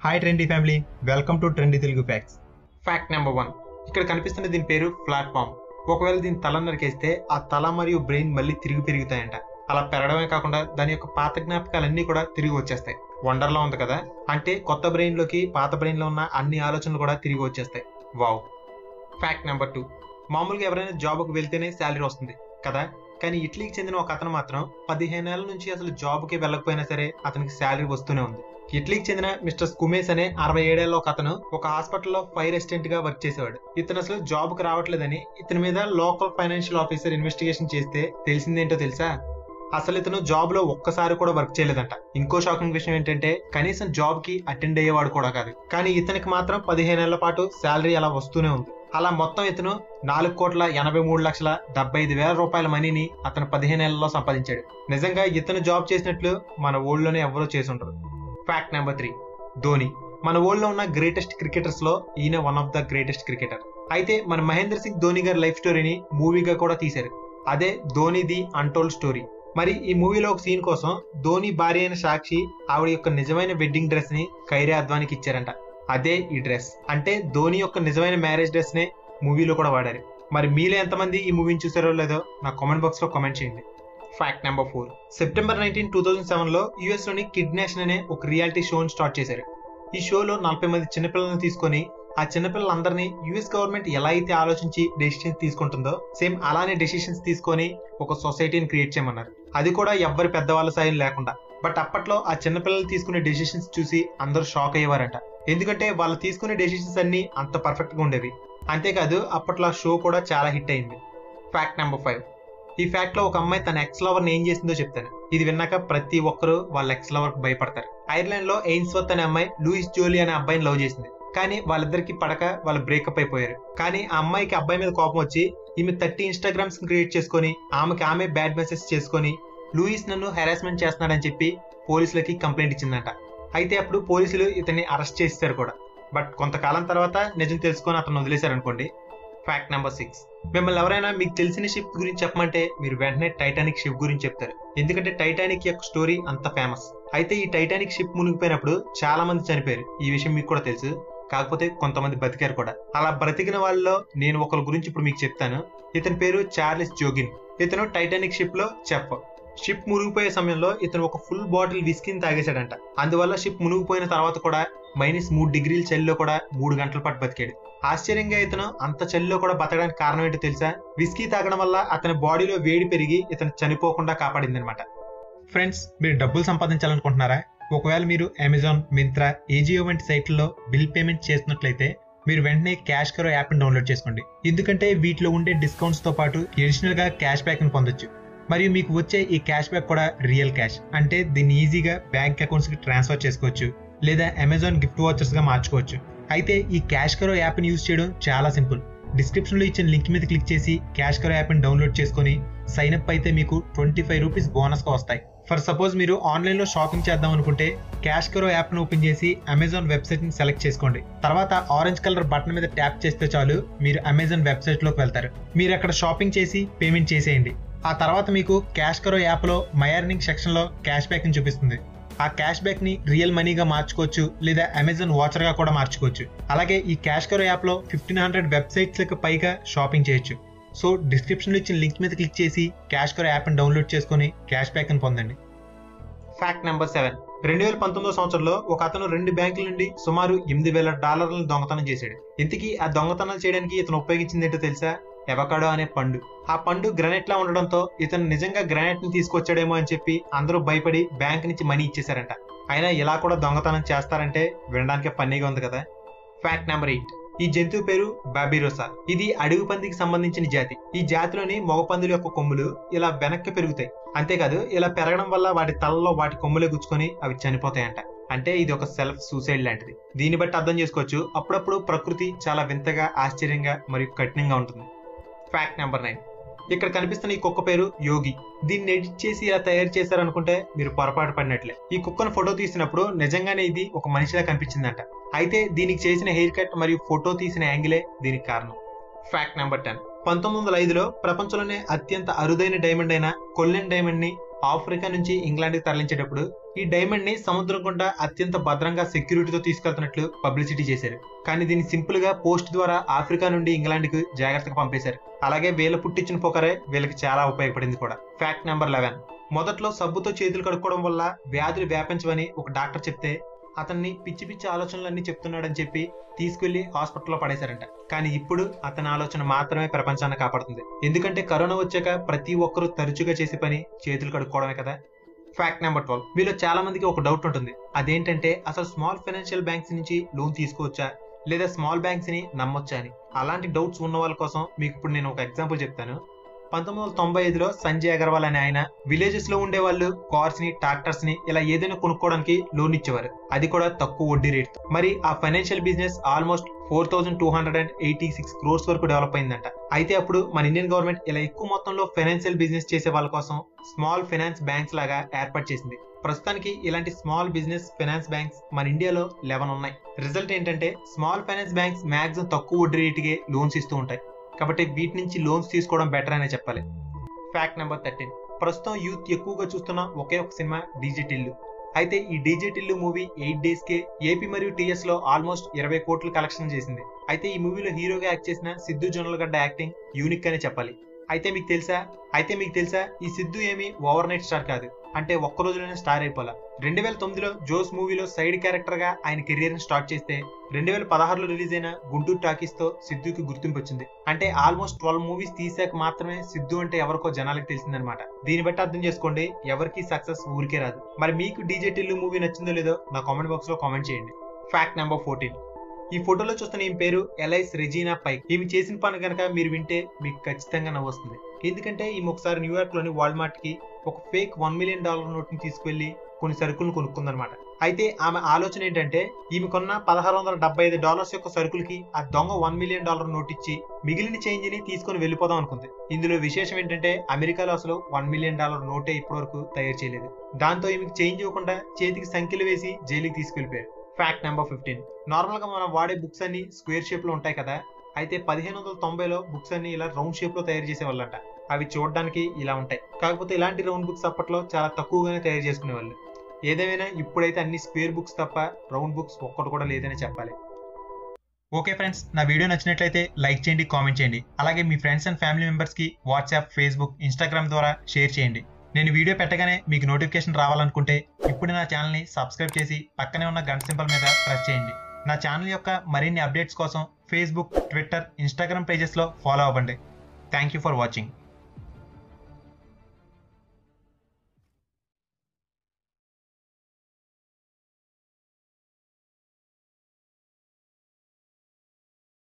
hi trendy family welcome to trendy Telugu facts fact number one ఇక్కడ కనిపిస్తున్న దీని పేరు ప్లాట్ఫామ్ ఒకవేళ దీని తల నరికేస్తే ఆ తల మరియు బ్రెయిన్ మళ్ళీ తిరిగి పెరుగుతాయంట అలా పెరగడమే కాకుండా దాని యొక్క పాత జ్ఞాపకాలన్నీ కూడా తిరిగి వచ్చేస్తాయి వండర్లా ఉంది కదా అంటే కొత్త బ్రెయిన్ లోకి పాత బ్రెయిన్ లో ఉన్న అన్ని ఆలోచనలు కూడా తిరిగి వచ్చేస్తాయి వావ్ ఫ్యాక్ట్ నెంబర్ టూ మామూలుగా ఎవరైనా జాబ్కి వెళ్తేనే శాలరీ వస్తుంది కదా కానీ ఇటలీకి చెందిన ఒక అతను మాత్రం పదిహేను ఏళ్ల నుంచి అసలు జాబ్కి వెళ్ళకపోయినా సరే అతనికి శాలరీ వస్తూనే ఉంది ఇటలీకి చెందిన మిస్టర్ కుమేస్ అనే అరవై ఏడేళ్ల ఒక అతను ఒక హాస్పిటల్లో ఫైర్ అసిస్టెంట్ గా వర్క్ చేసేవాడు ఇతను అసలు జాబ్ కు రావట్లేదని ఇతని మీద లోకల్ ఫైనాన్షియల్ ఆఫీసర్ ఇన్వెస్టిగేషన్ చేస్తే తెలిసిందేంటో తెలుసా అసలు ఇతను జాబ్ లో ఒక్కసారి కూడా వర్క్ చేయలేదంట ఇంకో షాకింగ్ విషయం ఏంటంటే కనీసం జాబ్ కి అటెండ్ అయ్యేవాడు కూడా కాదు కానీ ఇతనికి మాత్రం పదిహేను ఏళ్ల పాటు శాలరీ అలా వస్తూనే ఉంది అలా మొత్తం ఇతను నాలుగు కోట్ల ఎనభై మూడు లక్షల డెబ్బై ఐదు వేల రూపాయల మనీని అతను పదిహేను ఏళ్లలో సంపాదించాడు నిజంగా ఇతను జాబ్ చేసినట్లు మన ఊళ్ళోనే ఎవరూ చేసి ఉంటారు ఫ్యాక్ట్ నెంబర్ త్రీ ధోని మన ఊళ్ళో ఉన్న గ్రేటెస్ట్ క్రికెటర్స్ లో ఈయన one of the greatest cricketer అయితే మన మహేంద్ర సింగ్ ధోని గారి లైఫ్ స్టోరీని మూవీగా కూడా తీశారు అదే ధోని ది అన్టోల్డ్ స్టోరీ మరి ఈ మూవీలో ఒక సీన్ కోసం ధోని భార్య అయిన సాక్షి ఆవిడ యొక్క నిజమైన వెడ్డింగ్ డ్రెస్ ని ఖైరే అద్వానికి ఇచ్చారంట అదే ఈ డ్రెస్ అంటే ధోని యొక్క నిజమైన మ్యారేజ్ డ్రెస్ నే మూవీలో కూడా వాడారు మరి మీలో ఎంతమంది ఈ మూవీని చూసారో లేదో నా కామెంట్ బాక్స్ లో కామెంట్ చేయండి fact number four September nineteen two thousand seven లో యుఎస్ లోని కిడ్ నేషన్ అనే ఒక రియాలిటీ షోని స్టార్ట్ చేశారు ఈ షోలో నలభై మంది చిన్నపిల్లలను తీసుకొని ఆ చిన్నపిల్లలందరినీ యుఎస్ గవర్నమెంట్ ఎలా అయితే ఆలోచించి డెసిషన్స్ తీసుకుంటుందో సేమ్ అలానే డెసిషన్స్ తీసుకొని ఒక సొసైటీని క్రియేట్ చేయమన్నారు అది కూడా ఎవ్వరి పెద్దవాళ్ళ సాయం లేకుండా బట్ అప్పట్లో ఆ చిన్నపిల్లలు తీసుకునే డెసిషన్స్ చూసి అందరూ షాక్ అయ్యేవారంట ఎందుకంటే వాళ్ళు తీసుకునే డెసిషన్స్ అన్ని అంత పర్ఫెక్ట్ గా ఉండేవి అంతేకాదు అప్పట్లో ఆ షో కూడా చాలా హిట్ అయింది ఫ్యాక్ట్ నెంబర్ ఫైవ్ ఈ ఫ్యాక్ట్ లో ఒక అమ్మాయి తన ఎక్స్ లవర్ ని ఏం చేసిందో చెప్తాను ఇది విన్నాక ప్రతి ఒక్కరు వాళ్ళ ఎక్స్ లవర్ కు భయపడతారు ఐర్లాండ్ లో ఎయిన్స్వర్త్ అనే అమ్మాయి లూయిస్ జోలీ అనే అబ్బాయిని లవ్ చేసింది కానీ వాళ్ళిద్దరికి పడక వాళ్ళు బ్రేకప్ అయిపోయారు కానీ ఆ అమ్మాయికి అబ్బాయి మీద కోపం వచ్చి ఈమె థర్టీ ఇన్స్టాగ్రామ్స్ క్రియేట్ చేసుకొని ఆమెకి ఆమె బ్యాడ్ మెసేజ్ చేసుకొని లూయిస్ నన్ను హెరాస్మెంట్ చేస్తున్నాడని చెప్పి పోలీసులకి కంప్లైంట్ ఇచ్చిందంట అయితే అప్పుడు పోలీసులు ఇతన్ని అరెస్ట్ చేస్తారు కూడా బట్ కొంతకాలం తర్వాత నిజం తెలుసుకొని అతను వదిలేశారు అనుకోండి ఫ్యాక్ట్ నెంబర్ సిక్స్ మిమ్మల్ని ఎవరైనా మీకు తెలిసిన షిప్ గురించి చెప్పమంటే మీరు వెంటనే టైటానిక్ షిప్ గురించి చెప్తారు ఎందుకంటే టైటానిక్ యొక్క స్టోరీ అంత ఫేమస్ అయితే ఈ టైటానిక్ షిప్ మునిగిపోయినప్పుడు చాలా మంది చనిపోయారు ఈ విషయం మీకు కూడా తెలుసు కాకపోతే కొంతమంది బతికారు కూడా అలా బ్రతికిన వాళ్ళలో నేను ఒకరి గురించి ఇప్పుడు మీకు చెప్తాను ఇతని పేరు చార్లెస్ జోగిన్ ఇతను టైటానిక్ షిప్ లో చెఫ్ షిప్ మునిగిపోయే సమయంలో ఇతను ఒక ఫుల్ బాటిల్ విస్కీని తాగేశాడంట అందువల్ల షిప్ మునిగిపోయిన తర్వాత కూడా మైనస్ మూడు డిగ్రీల చలిలో కూడా మూడు గంటల పాటు బతికాడు ఆశ్చర్యంగా ఇతను అంత చలిలో కూడా బతకడానికి కారణం ఏంటో తెలుసా విస్కీ తాగడం వల్ల అతని బాడీలో వేడి పెరిగి ఇతను చనిపోకుండా కాపాడింది అనమాట ఫ్రెండ్స్ మీరు డబ్బులు సంపాదించాలనుకుంటున్నారా ఒకవేళ మీరు అమెజాన్ మింత్రా ఏజియో వంటి సైట్లలో బిల్ పేమెంట్ చేస్తున్నట్లయితే మీరు వెంటనే క్యాష్ కరో యాప్ని డౌన్లోడ్ చేసుకోండి ఎందుకంటే వీటిలో ఉండే డిస్కౌంట్స్ తో పాటు అడిషనల్ గా క్యాష్ బ్యాక్ ని పొందొచ్చు మరియు మీకు వచ్చే ఈ క్యాష్ బ్యాక్ కూడా రియల్ క్యాష్ అంటే దీన్ని ఈజీగా బ్యాంక్ అకౌంట్స్ కి ట్రాన్స్ఫర్ చేసుకోవచ్చు లేదా అమెజాన్ గిఫ్ట్ వాచర్స్ గా మార్చుకోవచ్చు అయితే ఈ క్యాష్ కరో యాప్ ని యూజ్ చేయడం చాలా సింపుల్ డిస్క్రిప్షన్ లో ఇచ్చిన లింక్ మీద క్లిక్ చేసి క్యాష్ కరో యాప్ ని డౌన్లోడ్ చేసుకొని సైన్ అప్ అయితే మీకు ట్వంటీ ఫైవ్ రూపీస్ బోనస్ గా వస్తాయి ఫర్ సపోజ్ మీరు ఆన్లైన్ లో షాపింగ్ చేద్దాం అనుకుంటే క్యాష్ కరో యాప్ ను ఓపెన్ చేసి అమెజాన్ వెబ్సైట్ ని సెలెక్ట్ చేసుకోండి తర్వాత ఆరెంజ్ కలర్ బటన్ మీద ట్యాప్ చేస్తే చాలు మీరు అమెజాన్ వెబ్సైట్ లోకి వెళ్తారు మీరు అక్కడ షాపింగ్ చేసి పేమెంట్ చేసేయండి ఆ తర్వాత మీకు క్యాష్ కరో యాప్ లో మై ఎర్నింగ్ సెక్షన్ లో క్యాష్ బ్యాక్ ని చూపిస్తుంది ఆ క్యాష్ బ్యాక్ ని రియల్ మనీగా మార్చుకోవచ్చు లేదా అమెజాన్ వాచర్ గా కూడా మార్చుకోవచ్చు అలాగే ఈ క్యాష్ కరో యాప్ లో ఫిఫ్టీన్ హండ్రెడ్ వెబ్సైట్స్ లకు పైగా షాపింగ్ చేయొచ్చు సో డిస్క్రిప్షన్ లో ఇచ్చిన లింక్ మీద క్లిక్ చేసి క్యాష్ కరో యాప్ ని డౌన్లోడ్ చేసుకొని క్యాష్ బ్యాక్ ని పొందండి ఫ్యాక్ట్ నెంబర్ సెవెన్ రెండు వేల పంతొమ్మిదో సంవత్సరంలో ఒక అతను రెండు బ్యాంకుల నుండి సుమారు ఎనిమిది వేల డాలర్లను దొంగతనం చేశాడు ఇంతకీ ఆ దొంగతనాలు చేయడానికి ఇతను ఉపయోగించింది ఏంటో తెలుసా ఎవకాడో అనే పండు ఆ పండు గ్రానైట్ లా ఉండడంతో ఇతను నిజంగా గ్రానైట్ ని తీసుకొచ్చాడేమో అని చెప్పి అందరూ భయపడి బ్యాంక్ నుంచి మనీ ఇచ్చేశారంట అయినా ఇలా కూడా దొంగతనం చేస్తారంటే వినడానికి ఫన్నీగా ఉంది కదా ఫ్యాక్ట్ నెంబర్ ఎయిట్ ఈ జంతువు పేరు బాబిరోసా ఇది అడవి పందికి సంబంధించిన జాతి ఈ జాతిలోని మగ పందుల యొక్క కొమ్ములు ఇలా వెనక్కి పెరుగుతాయి అంతేకాదు ఇలా పెరగడం వల్ల వాటి తలలో వాటి కొమ్ములే గుచ్చుకొని అవి చనిపోతాయంట అంటే ఇది ఒక సెల్ఫ్ సూసైడ్ లాంటిది దీన్ని బట్టి అర్థం చేసుకోవచ్చు అప్పుడప్పుడు ప్రకృతి చాలా వింతగా ఆశ్చర్యంగా మరియు కఠినంగా ఉంటుంది ఫ్యాక్ట్ నెంబర్ నైన్ ఇక్కడ కనిపిస్తున్న ఈ కుక్క పేరు యోగి దీన్ని ఎడిట్ చేసి ఇలా తయారు చేశారనుకుంటే మీరు పొరపాటు పడినట్లే ఈ కుక్కను ఫోటో తీసినప్పుడు నిజంగానే ఇది ఒక మనిషిలా కనిపించిందంట అయితే దీనికి చేసిన హెయిర్ కట్ మరియు ఫోటో తీసిన యాంగిలే దీనికి కారణం ఫ్యాక్ట్ నెంబర్ టెన్ పంతొమ్మిది వందల ఐదులో ప్రపంచంలోనే అత్యంత అరుదైన డైమండ్ అయిన కొల్లెన్ డైమండ్ ని ఆఫ్రికా నుంచి ఇంగ్లాండ్ కి తరలించేటప్పుడు ఈ డైమండ్ ని సముద్రం గుండా అత్యంత భద్రంగా సెక్యూరిటీతో తీసుకెళ్తున్నట్లు పబ్లిసిటీ చేశారు కానీ దీన్ని సింపుల్ గా పోస్ట్ ద్వారా ఆఫ్రికా నుండి ఇంగ్లాండ్ కు జాగ్రత్తగా పంపేశారు అలాగే వీళ్ళ పుట్టించిన పొకరే వీళ్ళకి చాలా ఉపయోగపడింది కూడా ఫ్యాక్ట్ నెంబర్ లెవెన్ మొదట్లో సబ్బుతో చేతులు కడుక్కోవడం వల్ల వ్యాధులు వ్యాపించవని ఒక డాక్టర్ చెప్తే అతన్ని పిచ్చి పిచ్చి ఆలోచనలన్నీ చెప్తున్నాడని చెప్పి తీసుకెళ్లి హాస్పిటల్లో పడేశారంట కానీ ఇప్పుడు అతని ఆలోచన మాత్రమే ప్రపంచాన్ని కాపాడుతుంది ఎందుకంటే కరోనా వచ్చాక ప్రతి ఒక్కరూ తరచుగా చేసే పని చేతులు కడుక్కోవడమే కదా ఫ్యాక్ట్ నెంబర్ ట్వెల్వ్ మీలో చాలా మందికి ఒక డౌట్ ఉంటుంది అదేంటంటే అసలు స్మాల్ ఫైనాన్షియల్ బ్యాంక్స్ నుంచి లోన్ తీసుకోవచ్చా లేదా స్మాల్ బ్యాంక్స్ ని నమ్మొచ్చా అని అలాంటి డౌట్స్ ఉన్న వాళ్ళ కోసం మీకు ఇప్పుడు నేను ఒక ఎగ్జాంపుల్ చెప్తాను పంతొమ్మిది వందల తొంభై ఐదులో సంజయ్ అగర్వాల్ అనే ఆయన విలేజెస్ లో ఉండే వాళ్ళు కార్స్ ని ట్రాక్టర్స్ ని ఇలా ఏదైనా కొనుక్కోవడానికి లోన్ ఇచ్చేవారు అది కూడా తక్కువ వడ్డీ రేట్ మరి ఆ financial business almost four thousand two hundred and eighty six crores వరకు డెవలప్ అయిందంట అయితే అప్పుడు మన ఇండియన్ గవర్నమెంట్ ఇలా ఎక్కువ మొత్తంలో ఫైనాన్షియల్ బిజినెస్ చేసే వాళ్ళ కోసం స్మాల్ ఫైనాన్స్ బ్యాంక్స్ లాగా ఏర్పాటు చేసింది ప్రస్తుతానికి ఇలాంటి స్మాల్ బిజినెస్ ఫైనాన్స్ బ్యాంక్స్ మన ఇండియాలో లెవెన్ ఉన్నాయి రిజల్ట్ ఏంటంటే స్మాల్ ఫైనాన్స్ బ్యాంక్స్ మాక్సిమం తక్కువ వడ్డీ రేటుకే లోన్స్ ఇస్తూ ఉంటాయి కాబట్టి వీటి నుంచి లోన్స్ తీసుకోవడం బెటర్ అనే చెప్పాలి ఫ్యాక్ట్ నెంబర్ థర్టీన్ ప్రస్తుతం యూత్ ఎక్కువగా చూస్తున్న ఒకే ఒక సినిమా డీజే టిల్లు అయితే ఈ DJ Tillu movie eight days కే ఏపీ మరియు టీఎస్ లో ఆల్మోస్ట్ ఇరవై కోట్లు కలెక్షన్ చేసింది అయితే ఈ మూవీలో హీరోగా యాక్ట్ చేసిన సిద్ధు జొన్నలగడ్డ యాక్టింగ్ యూనిక్ అనే చెప్పాలి అయితే మీకు తెలుసా అయితే మీకు తెలుసా ఈ సిద్ధు ఏమి ఓవర్ నైట్ స్టార్ కాదు అంటే ఒక్క రోజులోనే స్టార్ అయిపోలా రెండు వేల తొమ్మిదిలో జోస్ మూవీలో సైడ్ క్యారెక్టర్ గా ఆయన కెరియర్ ని స్టార్ట్ చేస్తే రెండు వేల పదహారులో రిలీజ్ అయిన గుంటూరు టాకీస్ తో సిద్ధుకి గుర్తింపు వచ్చింది అంటే ఆల్మోస్ట్ ట్వెల్వ్ మూవీస్ తీసాక మాత్రమే సిద్ధు అంటే ఎవరికో జనాలకు తెలిసిందనమాట దీన్ని బట్టి అర్థం చేసుకోండి ఎవరికి సక్సెస్ ఊరికే రాదు మరి మీకు డీజే టిల్లు మూవీ నచ్చిందో లేదో నా కామెంట్ బాక్స్ లో కామెంట్ చేయండి ఫ్యాక్ట్ నెంబర్ ఫోర్టీన్ ఈ ఫోటోలో చూస్తున్న ఈమె పేరు ఎలైస్ రెజీనా పైక్ ఈమె చేసిన పని కనుక మీరు వింటే మీకు ఖచ్చితంగా నవ్వొస్తుంది ఎందుకంటే ఈమె ఒకసారి న్యూయార్క్ లోని వాల్మార్ట్ కి ఒక fake one million dollar note ని తీసుకెళ్లి కొన్ని సరుకులను కొనుక్కుందనమాట అయితే ఆమె ఆలోచన ఏంటంటే ఈమె కొన్న పదహారు వందల డెబ్బై ఐదు డాలర్స్ యొక్క సరుకులకి ఆ దొంగ వన్ మిలియన్ డాలర్ నోట్ ఇచ్చి మిగిలిన చేంజ్ ని తీసుకొని వెళ్ళిపోదాం అనుకుంది ఇందులో విశేషం ఏంటంటే అమెరికాలో అసలు వన్ మిలియన్ డాలర్ నోటే ఇప్పటివరకు తయారు చేయలేదు దాంతో ఈమెకి చేంజ్ ఇవ్వకుండా చేతికి సంఖ్యలు వేసి జైలుకి తీసుకెళ్లిపోయారు ఫ్యాక్ట్ నెంబర్ ఫిఫ్టీన్ నార్మల్ గా మనం వాడే బుక్స్ అన్ని స్క్వేర్ షేప్ లో ఉంటాయి కదా అయితే పదిహేను వందల తొంభైలో బుక్స్ అన్ని ఇలా రౌండ్ షేప్ లో తయారు చేసేవాళ్ళంట అవి చూడడానికి ఇలా ఉంటాయి కాకపోతే ఇలాంటి రౌండ్ బుక్స్ అప్పట్లో చాలా తక్కువగానే తయారు చేసుకునేవాళ్ళు ఏదేమైనా ఇప్పుడైతే అన్ని స్క్వేర్ బుక్స్ తప్ప రౌండ్ బుక్స్ ఒక్కటి కూడా లేదని చెప్పాలి ఓకే ఫ్రెండ్స్ నా వీడియో నచ్చినట్లయితే లైక్ చేయండి కామెంట్ చేయండి అలాగే మీ ఫ్రెండ్స్ అండ్ ఫ్యామిలీ మెంబర్స్ కి వాట్సాప్ ఫేస్బుక్ ఇన్స్టాగ్రామ్ ద్వారా షేర్ చేయండి నేను వీడియో పెట్టగానే మీకు నోటిఫికేషన్ రావాలనుకుంటే ఇప్పుడు నా ఛానల్ని సబ్స్క్రైబ్ చేసి పక్కనే ఉన్న గంట సింబల్ మీద ప్రెస్ చేయండి నా ఛానల్ యొక్క మరిన్ని అప్డేట్స్ కోసం ఫేస్బుక్ ట్విట్టర్ ఇన్స్టాగ్రామ్ పేజెస్లో ఫాలో అవ్వండి థ్యాంక్ యూ ఫర్ వాచింగ్